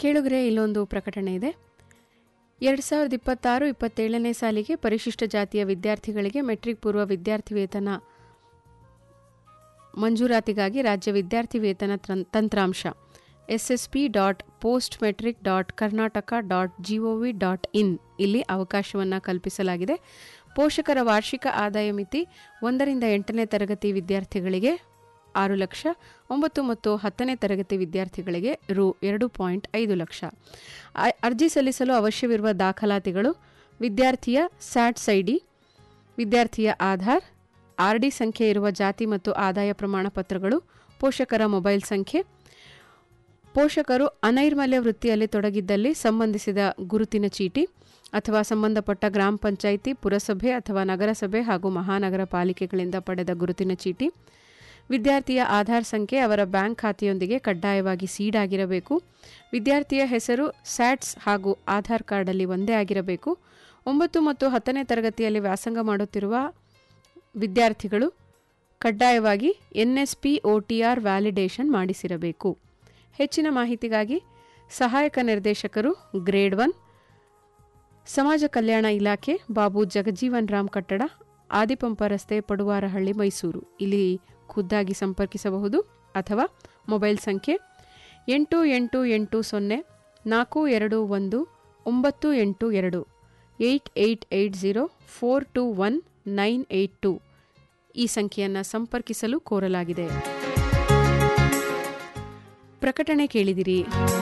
ಕೇಳುಗರೆ ಇಲ್ಲೊಂದು ಪ್ರಕಟಣೆ ಇದೆ ಎರಡು ಸಾವಿರದ ಇಪ್ಪತ್ತಾರು ಇಪ್ಪತ್ತೇಳನೇ ಸಾಲಿಗೆ ಪರಿಶಿಷ್ಟ ಜಾತಿಯ ವಿದ್ಯಾರ್ಥಿಗಳಿಗೆ ಮೆಟ್ರಿಕ್ ಪೂರ್ವ ವಿದ್ಯಾರ್ಥಿ ವೇತನ ಮಂಜೂರಾತಿಗಾಗಿ ರಾಜ್ಯ ವಿದ್ಯಾರ್ಥಿ ವೇತನ ತ್ರಂ- ತಂತ್ರಾಂಶ SSP dot post matric dot Karnataka dot GOV dot in ಇಲ್ಲಿ ಅವಕಾಶವನ್ನು ಕಲ್ಪಿಸಲಾಗಿದೆ ಪೋಷಕರ ವಾರ್ಷಿಕ ಆದಾಯ ಮಿತಿ ಒಂದರಿಂದ ಎಂಟನೇ ತರಗತಿ ವಿದ್ಯಾರ್ಥಿಗಳಿಗೆ ಆರು ಲಕ್ಷ ಒಂಬತ್ತು ಮತ್ತು ಹತ್ತನೇ ತರಗತಿ ವಿದ್ಯಾರ್ಥಿಗಳಿಗೆ ರು ಎರಡು ಪಾಯಿಂಟ್ ಐದು ಲಕ್ಷ ಆ- ಅರ್ಜಿ ಸಲ್ಲಿಸಲು ಅವಶ್ಯವಿರುವ ದಾಖಲಾತಿಗಳು ವಿದ್ಯಾರ್ಥಿಯ ಸ್ಯಾಟ್ಸ್ ಐಡಿ ವಿದ್ಯಾರ್ಥಿಯ ಆಧಾರ್ ಆರ್ಡಿ ಸಂಖ್ಯೆ ಇರುವ ಜಾತಿ ಮತ್ತು ಆದಾಯ ಪ್ರಮಾಣ ಪತ್ರಗಳು ಪೋಷಕರ ಮೊಬೈಲ್ ಸಂಖ್ಯೆ ಪೋಷಕರು ಅನೈರ್ಮಲ್ಯ ವೃತ್ತಿಯಲ್ಲಿ ತೊಡಗಿದ್ದಲ್ಲಿ ಸಂಬಂಧಿಸಿದ ಗುರುತಿನ ಚೀಟಿ ಅಥವಾ ಸಂಬಂಧಪಟ್ಟ ಗ್ರಾಮ ಪಂಚಾಯಿತಿ ಪುರಸಭೆ ಅಥವಾ ನಗರಸಭೆ ಹಾಗೂ ಮಹಾನಗರ ಪಾಲಿಕೆಗಳಿಂದ ಪಡೆದ ಗುರುತಿನ ಚೀಟಿ ವಿದ್ಯಾರ್ಥಿಯ ಆಧಾರ್ ಸಂಖ್ಯೆ ಅವರ ಬ್ಯಾಂಕ್ ಖಾತೆಯೊಂದಿಗೆ ಕಡ್ಡಾಯವಾಗಿ ಸೀಡ್ ಆಗಿರಬೇಕು ವಿದ್ಯಾರ್ಥಿಯ ಹೆಸರು ಸ್ಯಾಟ್ಸ್ ಹಾಗೂ ಆಧಾರ್ ಕಾರ್ಡಲ್ಲಿ ಒಂದೇ ಆಗಿರಬೇಕು ಒಂಬತ್ತು ಮತ್ತು ಹತ್ತನೇ ತರಗತಿಯಲ್ಲಿ ವ್ಯಾಸಂಗ ಮಾಡುತ್ತಿರುವ ವಿದ್ಯಾರ್ಥಿಗಳು ಕಡ್ಡಾಯವಾಗಿ ಎನ್ಎಸ್ಪಿ ಒಟಿಆರ್ ವ್ಯಾಲಿಡೇಷನ್ ಮಾಡಿಸಿರಬೇಕು ಹೆಚ್ಚಿನ ಮಾಹಿತಿಗಾಗಿ ಸಹಾಯಕ ನಿರ್ದೇಶಕರು ಗ್ರೇಡ್ ಒನ್ ಸಮಾಜ ಕಲ್ಯಾಣ ಇಲಾಖೆ ಬಾಬು ಜಗಜೀವನ್ ರಾಮ್ ಕಟ್ಟಡ ಆದಿಪಂಪ ರಸ್ತೆ ಪಡುವಾರಹಳ್ಳಿ ಮೈಸೂರು ಇಲ್ಲಿ ಖುದ್ದಾಗಿ ಸಂಪರ್ಕಿಸಬಹುದು ಅಥವಾ ಮೊಬೈಲ್ ಸಂಖ್ಯೆ ಎಂಟು ಎಂಟು ಎಂಟು ಸೊನ್ನೆ ನಾಲ್ಕು ಎರಡು ಒಂದು ಒಂಬತ್ತು ಎಂಟು ಎರಡು eight eight eight zero four two one nine eight two ಈ ಸಂಖ್ಯೆಯನ್ನು ಸಂಪರ್ಕಿಸಲು ಕೋರಲಾಗಿದೆ ಪ್ರಕಟಣೆ ಕೇಳಿದಿರಿ